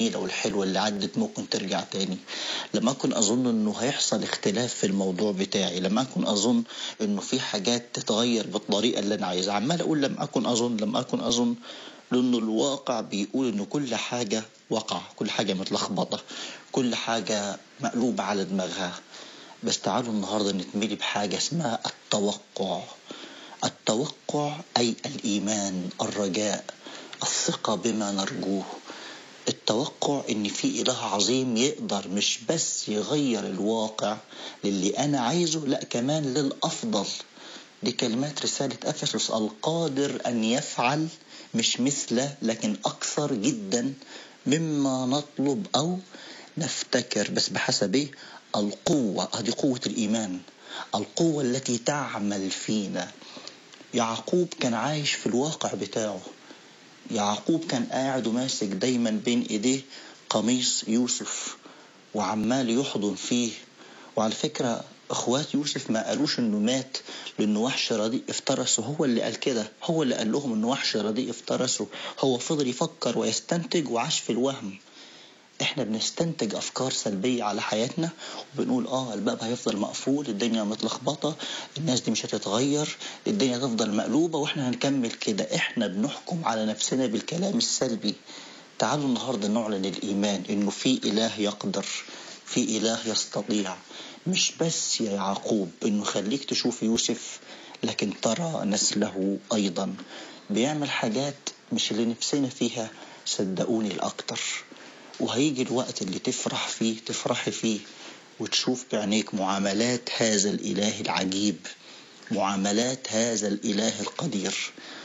والحلوة اللي عدت ممكن ترجع تاني لم أكن أظن أنه هيحصل اختلاف في الموضوع بتاعي لم أكن أظن أنه في حاجات تتغير بالطريقة اللي أنا عايزها عمال أقول لم أكن أظن لم أكن أظن لأنه الواقع بيقول أنه كل حاجة وقع كل حاجة متلخبطة كل حاجة مقلوبة على دماغها بس تعالوا النهاردة نتملي بحاجة اسمها التوقع التوقع أي الإيمان الرجاء الثقة بما نرجوه التوقع ان في اله عظيم يقدر مش بس يغير الواقع للي انا عايزه لا كمان للافضل دي كلمات رسالة افسس القادر ان يفعل مش مثل لكن اكثر جدا مما نطلب او نفتكر بس بحسب ايه القوة هذه قوة الايمان القوة التي تعمل فينا يعقوب كان عايش في الواقع بتاعه يعقوب كان قاعد وماسك دايما بين ايديه قميص يوسف وعمال يحضن فيه وعلى فكرة اخوات يوسف ما قالوش انه مات لانه وحش رديء افترسه هو اللي قال كده هو اللي قال لهم انه وحش رديء افترسه هو فضل يفكر ويستنتج وعاش في الوهم احنا بنستنتج افكار سلبية على حياتنا وبنقول اه الباب هيفضل مقفول الدنيا متلخبطة الناس دي مش هتتغير الدنيا هتفضل مقلوبة واحنا هنكمل كده احنا بنحكم على نفسنا بالكلام السلبي تعالوا النهاردة نعلن الايمان انه في اله يقدر في اله يستطيع مش بس يا يعقوب انه خليك تشوف يوسف لكن ترى نسله ايضا بيعمل حاجات مش اللي نفسنا فيها صدقوني الاكتر وهيجي الوقت اللي تفرح فيه تفرحي فيه وتشوف بعينيك معاملات هذا الإله العجيب معاملات هذا الإله القدير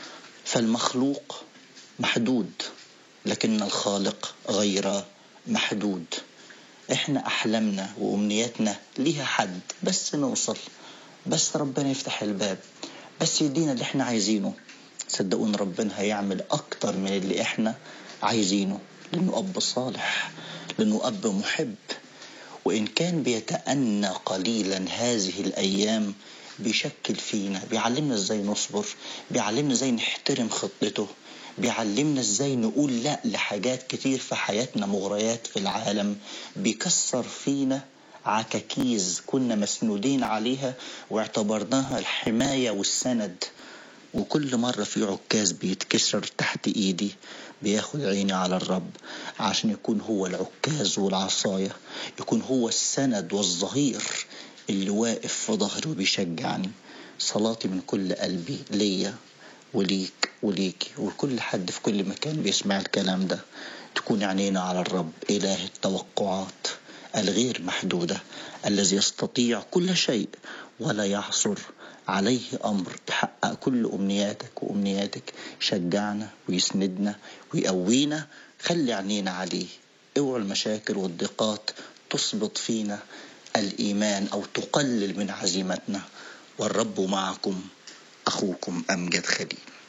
فالمخلوق محدود لكن الخالق غير محدود احنا احلامنا وامنياتنا ليها حد بس نوصل بس ربنا يفتح الباب بس يدينا اللي احنا عايزينه صدقون ربنا هيعمل اكتر من اللي احنا عايزينه لأنه أب صالح لأنه أب محب وإن كان بيتأنى قليلا هذه الأيام بيشكل فينا بيعلمنا ازاي نصبر بيعلمنا ازاي نحترم خطته بيعلمنا ازاي نقول لا لحاجات كتير في حياتنا مغريات في العالم بيكسر فينا عكاكيز كنا مسنودين عليها واعتبرناها الحماية والسند وكل مرة في عكاز بيتكسر تحت ايدي بياخد عيني على الرب عشان يكون هو العكاز والعصاية يكون هو السند والظهير اللي واقف في ظهري وبيشجعني صلاتي من كل قلبي ليا وليك وليكي وكل حد في كل مكان بيسمع الكلام ده تكون عينينا على الرب إله التوقعات الغير محدودة الذي يستطيع كل شيء ولا يعصر عليه أمر يحقق كل أمنياتك وأمنياتك يشجعنا ويسندنا ويقوينا خلي عينينا عليه اوعوا المشاكل والضيقات تثبط فينا الإيمان أو تقلل من عزيمتنا والرب معكم أخوكم أمجد خليل